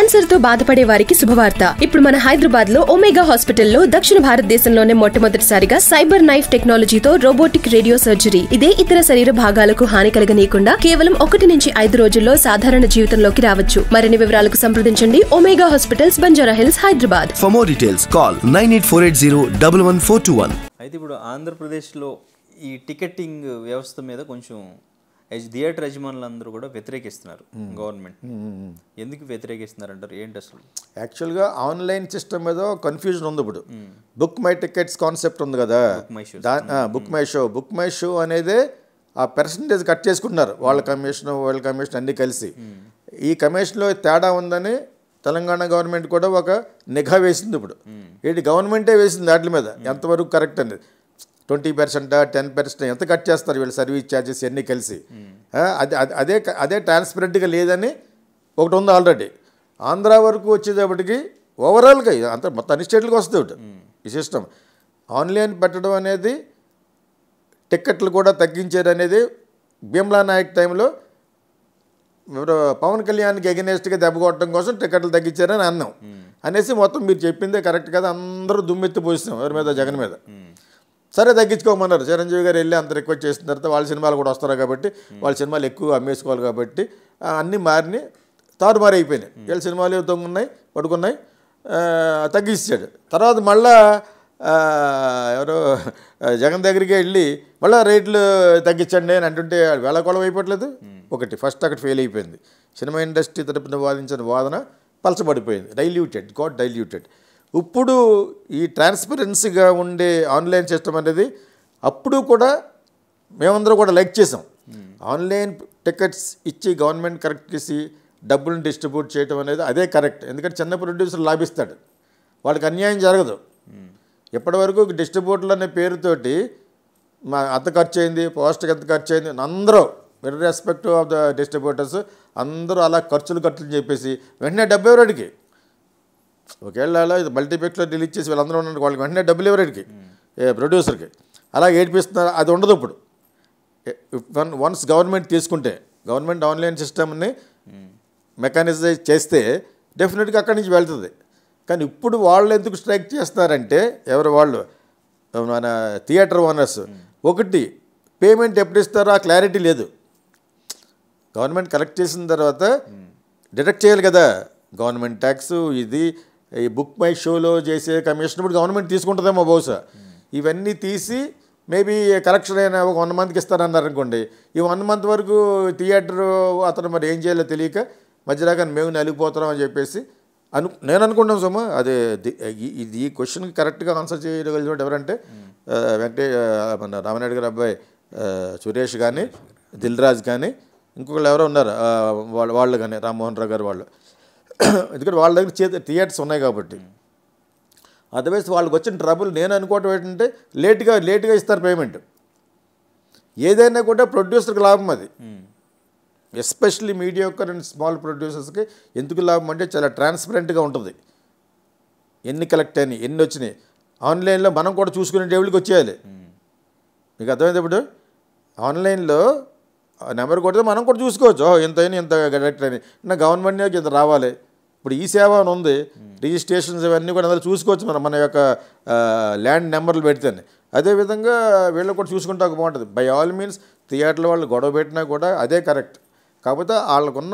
Cancer తో బాధపడే వారికి శుభవార్త ఇప్పుడు మన హైదరాబాద్ లో ఒమేగా హాస్పిటల్లో దక్షిణ భారతదేశంలోనే మొట్టమొదటిసారిగా సైబర్ నైఫ్ టెక్నాలజీతో రోబోటిక్ రేడియో సర్జరీ ఇదే ఇతర శరీర భాగాలకు హాని కలగనీయకుండా కేవలం ఒకటి నుంచి ఐదు రోజుల్లో సాధారణ జీవితంలోకి రావచ్చు మరిన్ని వివరాలకు సంప్రదించండి Omega hospitals Banjara Hills Hyderabad For more details, call 98480 11421. అయితే ఇప్పుడు ఆంధ్రప్రదేశ్లో ఈ టికెటింగ్ వ్యవస్థ మీద కొంచెం యజ- థియేటర్ యజమానులందరూ కూడా వ్యతిరేకిస్తున్నారు గవర్నమెంట్ ఎందుకు వ్యతిరేకిస్తున్నారు అంటారు ఏంటి అసలు యాక్చువల్గా ఆన్లైన్ సిస్టమ్ మీద కన్ఫ్యూజన్ ఉంది ఇప్పుడు బుక్ మై టికెట్స్ కాన్సెప్ట్ ఉంది కదా my show దా book my show book my show అనేదే ఆ పర్సంటేజ్ కట్ చేసుకుంటున్నారు వాళ్ళ కమిషన్ వాళ్ళ కమిషన్ అన్నీ కలిసి ఈ కమిషన్లో తేడా ఉందని తెలంగాణ గవర్నమెంట్ కూడా ఒక నిఘా వేసింది ఇప్పుడు ఏంటి గవర్నమెంటే వేసింది వాటి మీద ఎంతవరకు కరెక్ట్ అనేది ట్వంటీ పర్సెంట్ టెన్ పర్సెంట్ ఎంత కట్ చేస్తారు వీళ్ళు సర్వీస్ ఛార్జెస్ అన్నీ కలిసి ఆ, అది అది- అదే అదే ట్రాన్స్పరెంట్గా లేదని ఒకటి ఉంది ఆల్రెడీ ఆంధ్ర వరకు వచ్చేటప్పటికి ఓవరాల్గా ఇది అంత మొత్తం అన్ని స్టేట్లకు వస్తుంది ఒకటి ఈ సిస్టమ్ ఆన్లైన్ పెట్టడం అనేది టిక్కెట్లు కూడా తగ్గించారు అనేది భీమ్లా నాయక్ టైంలో ఎవరు పవన్ కళ్యాణ్కి ఎగనెస్ట్గా దెబ్బ కొట్టడం కోసం టికెట్లు తగ్గించారని అన్నాం అనేసి మొత్తం మీరు చెప్పిందే కరెక్ట్ కదా అందరూ దుమ్మెత్తి పోసినాం ఎవరి మీద జగన్ మీద సరే తగ్గించుకోమన్నారు చిరంజీవి గారు వెళ్ళి అంత రిక్వెస్ట్ చేసిన తర్వాత వాళ్ళ సినిమాలు కూడా వస్తారు కాబట్టి వాళ్ళ సినిమాలు ఎక్కువ అమ్మేసుకోవాలి కాబట్టి ఆ, అన్నీ మారిని తారుమారు అయిపోయినాయి వీళ్ళ సినిమాలు తొంగున్నాయి పడుకున్నాయి ఆ, తగ్గించాడు తర్వాత మళ్ళా ఆ, ఎవరో ఆ, జగన్ దగ్గరికి వెళ్ళి మళ్ళీ రేట్లు తగ్గించండి అని అంటుంటే వేళకోళం అయిపోవట్లేదు ఒకటి ఫస్ట్ అక్కడ ఫెయిల్ అయిపోయింది సినిమా ఇండస్ట్రీ తరపున వాదించిన వాదన పలచబడిపోయింది డైల్యూటెడ్ గాట్ డైల్యూటెడ్ ఇప్పుడు ఈ ట్రాన్స్పరెన్సీగా ఉండే ఆన్లైన్ సిస్టమ్ అనేది అప్పుడు కూడా మేమందరం కూడా లైక్ చేసాం ఆన్లైన్ టికెట్స్ ఇచ్చి గవర్నమెంట్ కరెక్ట్ చేసి డబ్బులను డిస్ట్రిబ్యూట్ చేయడం అనేది అదే కరెక్ట్ ఎందుకంటే చిన్న ప్రొడ్యూసర్ లాభిస్తాడు వాళ్ళకి అన్యాయం జరగదు ఇప్పటివరకు డిస్ట్రిబ్యూటర్లు అనే పేరుతోటి మా అంత ఖర్చు అయింది పోస్ట్కి ఎంత ఖర్చు అయింది అని అందరూ very respect of the distributors అందరూ అలా ఖర్చులు ఖర్చులు చెప్పేసి వెంటనే డబ్బు ఎవరికి ఒకవేళ అలా ఇది మల్టీప్లెక్స్లో రిలీజ్ చేసి వీళ్ళందరూ ఉన్నారు వాళ్ళకి వెంటనే డబ్బులు ఎవరికి ఏ ప్రొడ్యూసర్కి అలా ఏడిపిస్తున్నారు అది ఉండదు ఇప్పుడు వన్ వన్స్ గవర్నమెంట్ తీసుకుంటే గవర్నమెంట్ ఆన్లైన్ సిస్టమ్ని మెకానిజైజ్ చేస్తే డెఫినెట్గా అక్కడి నుంచి వెళ్తుంది కానీ ఇప్పుడు వాళ్ళు ఎందుకు స్ట్రైక్ చేస్తున్నారంటే ఎవరు వాళ్ళు మన థియేటర్ ఓనర్స్ ఒకటి పేమెంట్ ఎప్పుడు ఇస్తారో ఆ క్లారిటీ లేదు గవర్నమెంట్ కలెక్ట్ చేసిన తర్వాత డిడక్ట్ చేయాలి కదా గవర్నమెంట్ ట్యాక్స్ ఇది ఈ బుక్ మై షోలో చేసే కమిషన్ ఇప్పుడు గవర్నమెంట్ తీసుకుంటుందేమో బహుశా ఇవన్నీ తీసి మేబీ కలెక్షన్ అయిన ఒక వన్ మంత్కి ఇస్తారన్నారు అనుకోండి ఈ వన్ మంత్ వరకు థియేటర్ అతను మరి ఏం చేయాలో తెలియక మధ్యదాకా మేము నలిగిపోతున్నాం అని చెప్పేసి అను నేను అనుకుంటాను సోమ అదే ది- ఈ- ఇది ఈ క్వశ్చన్కి కరెక్ట్గా ఆన్సర్ చేయగలిగిన వాడు ఎవరంటే ఆ, వెంకటే ఆ, మన రామనాయుడు గారి అబ్బాయి ఆ, సురేష్ కానీ దిల్ రాజు కానీ ఇంకొకళ్ళు ఎవరో ఉన్నారు ఆ, వాళ్ళ వాళ్ళు కానీ రామ్మోహన్ రావు గారు వాళ్ళు ఎందుకంటే వాళ్ళ దగ్గర చేతి థియేటర్స్ ఉన్నాయి కాబట్టి అదర్వైజ్ వాళ్ళకి వచ్చిన ట్రబుల్ నేను అనుకోవటం ఏంటంటే లేట్గా లేట్గా ఇస్తారు పేమెంట్ ఏదైనా కూడా ప్రొడ్యూసర్కి లాభం అది ఎస్పెషల్లీ మీడియోకర్ అండ్ స్మాల్ ప్రొడ్యూసర్స్కి ఎందుకు లాభం అంటే చాలా ట్రాన్స్పరెంట్గా ఉంటుంది ఎన్ని కలెక్ట్ అయినాయి ఎన్ని వచ్చినాయి ఆన్లైన్లో మనం కూడా చూసుకునే టేబుల్కి వచ్చేయాలి మీకు అర్థమైంది ఇప్పుడు ఆన్లైన్లో ఆ నెంబర్ కొడితే మనం కూడా చూసుకోవచ్చు ఓ, ఇంత అయినా ఇంత కలెక్ట్ అయినాయి నా గవర్నమెంట్ ఇంత రావాలి ఇప్పుడు ఈ సేవ అని ఉంది రిజిస్ట్రేషన్స్ ఇవన్నీ కూడా అందులో చూసుకోవచ్చు మనం మన యొక్క ల్యాండ్ నెంబర్లు పెడితేనే అదేవిధంగా వీళ్ళు కూడా చూసుకుంటే ఒక బాగుంటుంది బై ఆల్ మీన్స్ థియేటర్ల వాళ్ళు గొడవ పెట్టినా కూడా అదే కరెక్ట్ కాకపోతే వాళ్ళకున్న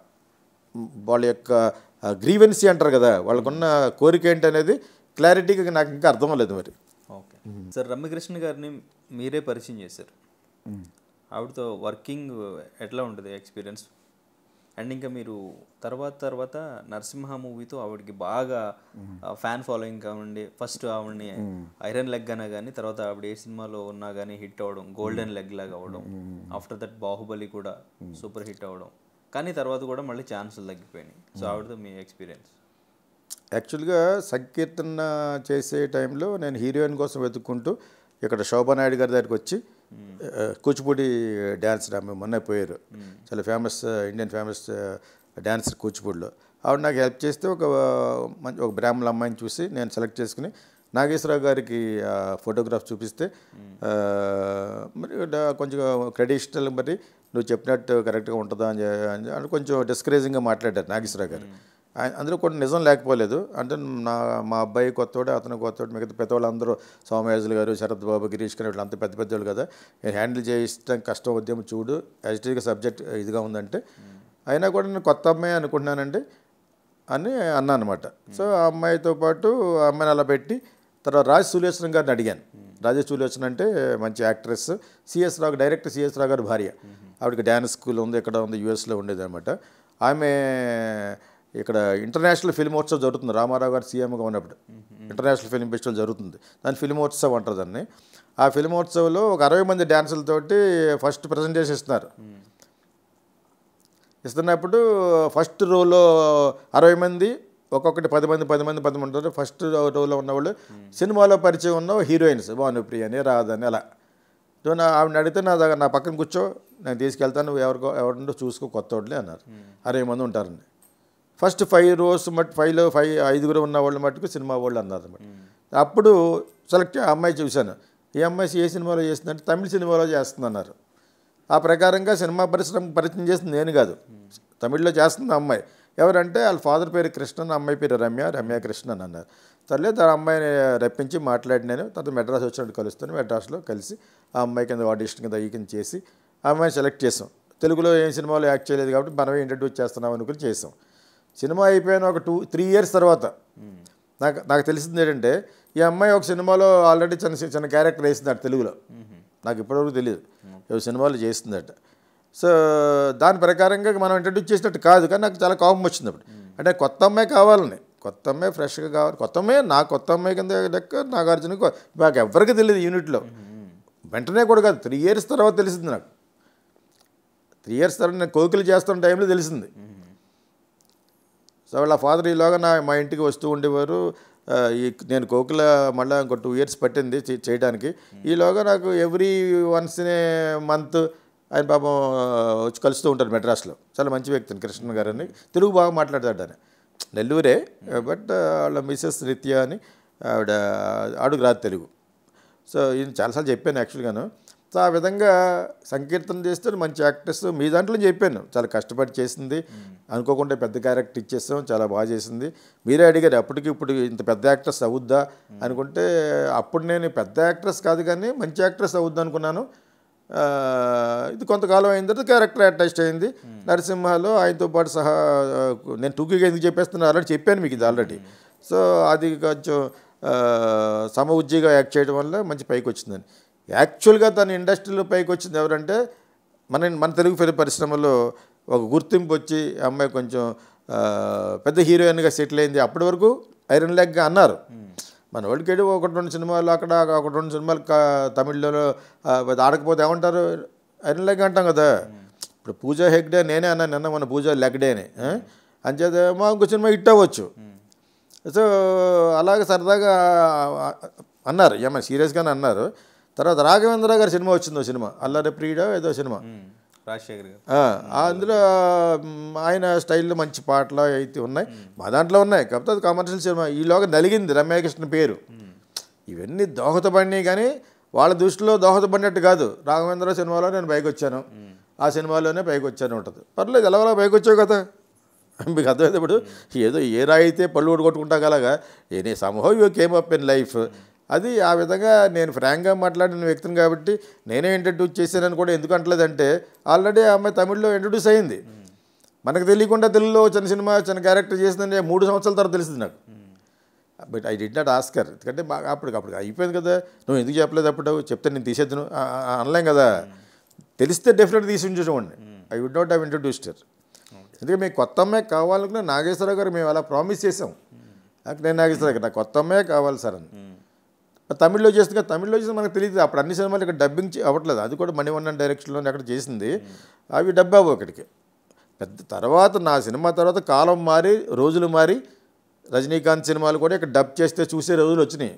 వాళ్ళ యొక్క గ్రీవెన్సీ అంటారు కదా వాళ్ళకున్న కోరిక ఏంటి అనేది క్లారిటీగా నాకు ఇంకా అర్థం లేదు మరి ఓకే సార్ రమ్యకృష్ణ గారిని మీరే పరిచయం చేశారు ఆవిడతో వర్కింగ్ ఎట్లా ఉంటుంది ఎక్స్పీరియన్స్ అండ్ ఇంకా మీరు తర్వాత తర్వాత నరసింహ మూవీతో ఆవిడకి బాగా ఫ్యాన్ ఫాలోయింగ్ కావండి ఫస్ట్ ఆవిడని ఐరన్ లెగ్ అనా కానీ తర్వాత ఆవిడ ఏ సినిమాలో ఉన్నా కానీ హిట్ అవ్వడం గోల్డెన్ లెగ్ లాగా అవ్వడం ఆఫ్టర్ దట్ బాహుబలి కూడా సూపర్ హిట్ అవ్వడం కానీ తర్వాత కూడా మళ్ళీ ఛాన్సులు తగ్గిపోయినాయి సో ఆవిడతో మీ ఎక్స్పీరియన్స్ యాక్చువల్గా సంకీర్తన చేసే టైంలో నేను హీరోయిన్ కోసం వెతుక్కుంటూ ఇక్కడ శోభా నాయుడు గారి దగ్గరికి వచ్చి ఆ, కూచిపూడి డ్యాన్సర్ ఆమె మొన్న పోయారు చాలా ఫేమస్ ఇండియన్ ఫేమస్ డ్యాన్సర్ కూచిపూడిలో ఆవిడ నాకు హెల్ప్ చేస్తే ఒక మంచి ఒక బ్రాహ్మణ అమ్మాయిని చూసి నేను సెలెక్ట్ చేసుకుని నాగేశ్వరరావు గారికి ఫోటోగ్రాఫ్ చూపిస్తే ఆ, మరి డా- కొంచెం ట్రెడిషనల్ మరి నువ్వు చెప్పినట్టు కరెక్ట్గా ఉంటుందా అని చె- అని కొంచెం డిస్కరేజింగ్గా మాట్లాడారు నాగేశ్వరరావు గారు ఆయన- అందులో కొన్ని నిజం లేకపోలేదు అంటే నా మా అబ్బాయి కొత్తోడు అతను కొత్తోడు మిగతా పెద్ద వాళ్ళందరూ సోమయాజులు గారు శరత్ బాబు గిరీష్ గారు వీళ్ళంతా పెద్ద పెద్దవాళ్ళు కదా నేను హ్యాండిల్ చేయించడం కష్టం ఉద్యమం చూడు యాజిటీగా సబ్జెక్ట్ ఇదిగా ఉందంటే అయినా కూడా నేను కొత్త అమ్మాయి అనుకుంటున్నానండి అని అన్నా అనమాట సో ఆ అమ్మాయితో పాటు ఆ అమ్మాయిని అలా పెట్టి తర్వాత రాజ్ సులోచన గారిని అడిగాను రాజేష్ సులోచన అంటే మంచి actress CS Rao director CS Rao గారి భార్య ఆవిడకి డ్యాన్స్ స్కూల్ ఉంది ఇక్కడ ఉంది యూఎస్లో ఉండేది అనమాట ఆమె ఇక్కడ ఇంటర్నేషనల్ ఫిల్మ్ ఉత్సవ్ జరుగుతుంది రామారావు గారు సీఎంగా ఉన్నప్పుడు ఇంటర్నేషనల్ ఫిల్మ్ ఫెస్టివల్ జరుగుతుంది దాని ఫిల్మ్ ఉత్సవ్ అంటారు దాన్ని ఆ ఫిల్మ్ ఉత్సవ్లో ఒక అరవై మంది డ్యాన్సులతోటి ఫస్ట్ ప్రజెంటేషన్ ఇస్తున్నారు ఇస్తున్నప్పుడు ఫస్ట్ రోలో అరవై మంది ఒక్కొక్కటి పది మంది పది మంది పది మంది ఉంటారు ఫస్ట్ రోలో ఉన్నవాళ్ళు సినిమాలో పరిచయం ఉన్న హీరోయిన్స్ భానుప్రియ అని రాదని అలా సో నా ఆవిడ అడిగితే నా దగ్గర నా పక్కన కూర్చో నేను తీసుకెళ్తాను నువ్వు ఎవరికో ఎవరినో చూసుకో కొత్త వాళ్ళే అన్నారు అరవై మంది ఉంటారండి ఫస్ట్ ఫైవ్ రోస్ మట్ ఫైవ్లో ఫైవ్ ఐదుగురు ఉన్న వాళ్ళు మట్టుకు సినిమా వాళ్ళు అన్నారు అన్నమాట అప్పుడు సెలెక్ట్ ఆ అమ్మాయి చూశాను ఈ అమ్మాయి ఏ సినిమాలో చేస్తుందంటే తమిళ సినిమాలో చేస్తుంది అన్నారు ఆ ప్రకారంగా సినిమా పరిశ్రమ పరిచయం చేసింది నేను కాదు తమిళ్లో చేస్తుంది ఆ అమ్మాయి ఎవరంటే వాళ్ళ ఫాదర్ పేరు కృష్ణన్ అమ్మాయి పేరు రమ్య రమ్య కృష్ణన్ అన్నారు తల్లి ఆ అమ్మాయిని రప్పించి మాట్లాడి నేను తర్వాత మెడ్రాస్ వచ్చినట్టు కలుస్తాను మెడ్రాస్లో కలిసి ఆ అమ్మాయి కింద ఆడిషన్ కింద ఈ కింద చేసి ఆ అమ్మాయిని సెలెక్ట్ చేసాం తెలుగులో ఏం సినిమాలో యాక్ట్ చేయలేదు కాబట్టి మనమే ఇంట్రడ్యూస్ చేస్తున్నాం అనుకుని చేసాం సినిమా అయిపోయిన ఒక టూ త్రీ ఇయర్స్ తర్వాత నాకు నాకు తెలిసింది ఏంటంటే ఈ అమ్మాయి ఒక సినిమాలో ఆల్రెడీ చిన్న చిన్న క్యారెక్టర్ వేసిందట తెలుగులో నాకు ఇప్పటివరకు తెలియదు ఏవో సినిమాలు చేస్తుందట సో దాని ప్రకారంగా మనం ఇంట్రడ్యూస్ చేసినట్టు కాదు కానీ నాకు చాలా కోపం వచ్చింది అప్పుడు అంటే కొత్త అమ్మాయి కావాలని కొత్త అమ్మాయి ఫ్రెష్గా కావాలి కొత్త అమ్మాయి నా కొత్త అమ్మాయి కింద లెక్క నాగార్జునకు నాకు ఎవరికి తెలియదు యూనిట్లో వెంటనే కూడా కాదు త్రీ ఇయర్స్ తర్వాత తెలిసింది నాకు త్రీ ఇయర్స్ తర్వాత నేను కోకిలు చేస్తున్న టైంలో తెలిసింది సో వాళ్ళ ఫాదర్ ఈలోగా నా మా ఇంటికి వస్తూ ఉండేవారు ఆ, ఈ నేను కోకిల మళ్ళీ ఇంకో టూ ఇయర్స్ పట్టింది చే- చేయడానికి ఈలోగా నాకు ఎవ్రీ వన్స్ మంత్ ఆయన పాపం ఆ, వచ్చి కలుస్తూ ఉంటారు మెడ్రాస్లో చాలా మంచి వ్యక్తి కృష్ణ గారు అని తెలుగు బాగా మాట్లాడతాడు ఆయన నెల్లూరే బట్ వాళ్ళ మిస్సెస్ నిత్య అని ఆవిడ ఆడుగు రాదు తెలుగు సో ఈయన చాలాసార్లు చెప్పాను యాక్చువల్గాను సో ఆ విధంగా సంకీర్తన చేస్తే మంచి యాక్ట్రెస్ మీ దాంట్లో చెప్పాను చాలా కష్టపడి చేసింది అనుకోకుండా పెద్ద క్యారెక్టర్ ఇచ్చేస్తాం చాలా బాగా చేసింది మీరే అడిగారు అప్పటికి ఇప్పుడు ఇంత పెద్ద యాక్ట్రెస్ అవుద్దా అనుకుంటే అప్పుడు నేను పెద్ద యాక్ట్రెస్ కాదు కానీ మంచి యాక్ట్రెస్ అవుద్దా అనుకున్నాను ఆ, ఇది కొంతకాలం అయిన తర్వాత క్యారెక్టర్ అటాచ్డ్ అయింది నరసింహలో ఆయనతో పాటు సహా ఆ, నేను టూకీగా ఎందుకు చెప్పేస్తున్నా ఆల్రెడీ చెప్పాను మీకు ఇది ఆల్రెడీ సో అది కొంచెం ఆ, సమ ఉజ్జిగా యాక్ట్ చేయడం వల్ల మంచి పైకి వచ్చిందని యాక్చువల్గా తన ఇండస్ట్రీలో పైకి వచ్చింది ఎవరంటే మన మన తెలుగు ఫిలిం పరిశ్రమలో ఒక గుర్తింపు వచ్చి ఆ అమ్మాయి కొంచెం ఆ, పెద్ద హీరోయిన్గా సెటిల్ అయింది అప్పటి వరకు ఐరన్ లెగ్గా అన్నారు మన వాళ్ళకి ఏదో ఒకటి రెండు సినిమాలు అక్కడ ఒకటి రెండు సినిమాలు కా- తమిళ్లో ఆ, ఆడకపోతే ఏమంటారు ఐరన్ లెగ్ అంటాం కదా ఇప్పుడు పూజా హెగ్డే నేనే అన్నాను నిన్న మన పూజా లెగ్డే అని ఆ? అంచేత మా ఇంకో సినిమా హిట్ అవ్వచ్చు సో అలాగే సరదాగా అన్నారు ఏమన్నా సీరియస్గానే అన్నారు తర్వాత రాఘవేంద్ర గారి సినిమా వచ్చింది ఓ సినిమా అల్లరి ప్రియుడ ఏదో సినిమా రాజశేఖర్ గారు ఆ, అందులో మ్, ఆయన స్టైల్లో మంచి పాటలు అయితే ఉన్నాయి మా దాంట్లో ఉన్నాయి కాకపోతే అది కమర్షియల్ సినిమా ఈలోగా నలిగింది రమ్యకృష్ణ పేరు ఇవన్నీ దోహదపడినాయి కానీ వాళ్ళ దృష్టిలో దోహదపడినట్టు కాదు రాఘవేంద్ర సినిమాలో నేను పైకి వచ్చాను ఆ సినిమాలోనే పైకి వచ్చాను ఉంటుంది పర్లేదు ఎలా పైకి వచ్చావు కదా మీకు అర్థమైతే ఇప్పుడు ఏదో ఏ రాయి అయితే పళ్ళు కొట్టుకుంటాం అలాగా any somehow you came up in life అది ఆ విధంగా నేను ఫ్రాంక్గా మాట్లాడిన వ్యక్తిని కాబట్టి నేనే ఇంట్రడ్యూస్ చేశానని కూడా ఎందుకు అంటలేదంటే ఆల్రెడీ ఆ అమ్మాయి తమిళ్లో ఇంట్రడ్యూస్ అయింది మనకు తెలియకుండా తెలుగులో చిన్న సినిమా చిన్న క్యారెక్టర్ చేసిందంటే మూడు సంవత్సరాల తర్వాత తెలిసింది నాకు but I did not ask her ఎందుకంటే బాగా అప్పుడు అప్పుడు అయిపోయింది కదా నువ్వు ఎందుకు చెప్పలేదు అప్పుడు చెప్తే నేను తీసేద్దును ఆ, ఆ, అనలేం కదా తెలిస్తే డెఫినెట్ తీసి ఉంచేవాడిని I would not have introduced ఎందుకంటే మీకు కొత్త అమ్మాయి కావాలనుకున్న నాగేశ్వరరావు గారు మేము అలా ప్రామిస్ చేసాం నాకు నేను నాగేశ్వరరావు గారు నాకు కొత్త అమ్మాయి కావాలి సార్ అని తమిళ్లో చేస్తుంది తమిళ్లో చేస్తే మనకు తెలియదు అప్పుడు అన్ని సినిమాలు ఇక్కడ డబ్బింగ్ చే- అవ్వట్లేదు అది కూడా మణివన్నన్ డైరెక్షన్లో అక్కడ చేసింది అవి డబ్బు అవ్వవు ఇక్కడికి పెద్ద తర్వాత నా సినిమా తర్వాత కాలం మారి రోజులు మారి రజనీకాంత్ సినిమాలు కూడా ఇక్కడ డబ్ చేస్తే చూసే రోజులు వచ్చినాయి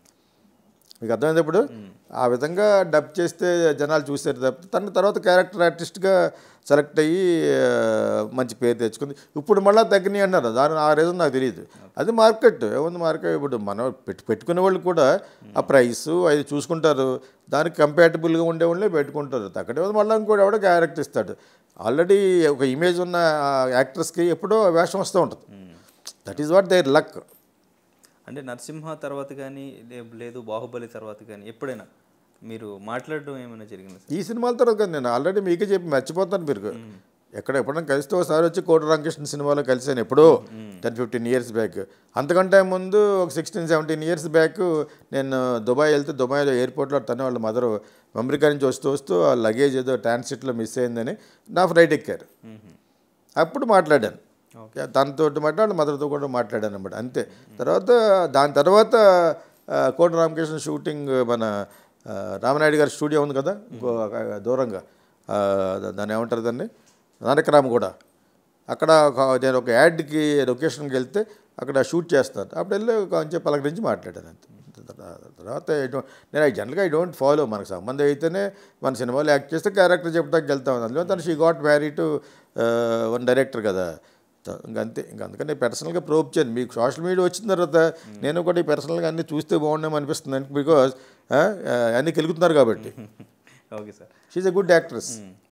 మీకు అర్థమైంది ఇప్పుడు ఆ విధంగా డబ్ చేస్తే జనాలు చూసారు తప్పితే తన తర్వాత క్యారెక్టర్ ఆర్టిస్ట్గా సెలెక్ట్ అయ్యి ఆ, మంచి పేరు తెచ్చుకుంది ఇప్పుడు మళ్ళీ తగ్గినాయి అన్నారు దాని ఆ రీజన్ నాకు తెలియదు అది మార్కెట్ ఏముంది మార్కెట్ ఇప్పుడు మనం పెట్టు పెట్టుకునే వాళ్ళు కూడా ఆ ప్రైస్ అది చూసుకుంటారు దానికి కంపాటబుల్గా ఉండే వాళ్ళే పెట్టుకుంటారు తగ్గడే ఉంది మళ్ళీ ఇంకోటి ఎవడో క్యారెక్టర్ ఇస్తాడు ఆల్రెడీ ఒక ఇమేజ్ ఉన్న యాక్ట్రెస్కి ఎప్పుడో వేషం వస్తూ ఉంటుంది that is what their luck అంటే నరసింహ తర్వాత కానీ లే- లేదు బాహుబలి తర్వాత కానీ ఎప్పుడైనా మీరు మాట్లాడడం ఏమైనా జరిగింది సార్ ఈ సినిమాల తర్వాత కాదు నేను ఆల్రెడీ మీకే చెప్పి మర్చిపోతాను మీరు ఎక్కడ ఎప్పుడైనా కలిస్తే ఒకసారి వచ్చి కోట రామకృష్ణ సినిమాలో కలిసాను ఎప్పుడో టెన్ ఫిఫ్టీన్ ఇయర్స్ బ్యాక్ అంతకంటే ముందు ఒక సిక్స్టీన్ సెవెంటీన్ ఇయర్స్ బ్యాక్ నేను దుబాయ్ వెళ్తే దుబాయ్లో ఎయిర్పోర్ట్లో తన వాళ్ళ మదర్ అమెరికా నుంచి వస్తూ వస్తూ ఆ లగేజ్ ఏదో ట్రాన్సిట్లో మిస్ అయిందని నా ఫ్లైట్ ఎక్కారు అప్పుడు మాట్లాడాను తనతో మాట్లాడి మదర్తో కూడా మాట్లాడాను అనమాట అంతే తర్వాత దాని తర్వాత ఆ, కోట రామకృష్ణ షూటింగ్ మన ఆ, రామనాయుడు గారి స్టూడియో ఉంది కదా ఇంకో ఆ, దూరంగా ఆ, దాన్ని ఏమంటారు దాన్ని నానకరామ కూడా అక్కడ ఒక- నేను ఒక యాడ్కి లొకేషన్కి వెళ్తే అక్కడ షూట్ చేస్తాను అప్పుడు వెళ్ళి కొంచెం పలకరించి మాట్లాడాను అంతే తర్వాత I don't- నేను జనరల్గా ఐ డోంట్ ఫాలో మనకు సంబంధం అయితేనే మన సినిమాలో యాక్ట్ చేస్తే క్యారెక్టర్ చెప్పడానికి వెళ్తాం అందులో తను she got marry to one director కదా త- ఇంక అంతే ఇంక అందుకని పర్సనల్గా ప్రోప్ చేయను మీకు సోషల్ మీడియా వచ్చిన తర్వాత నేను కూడా ఈ పర్సనల్గా అన్నీ చూస్తే బాగుండేమో అనిపిస్తుంది బికాజ్ అన్నీ కెలుగుతున్నారు కాబట్టి okay sir she a good actress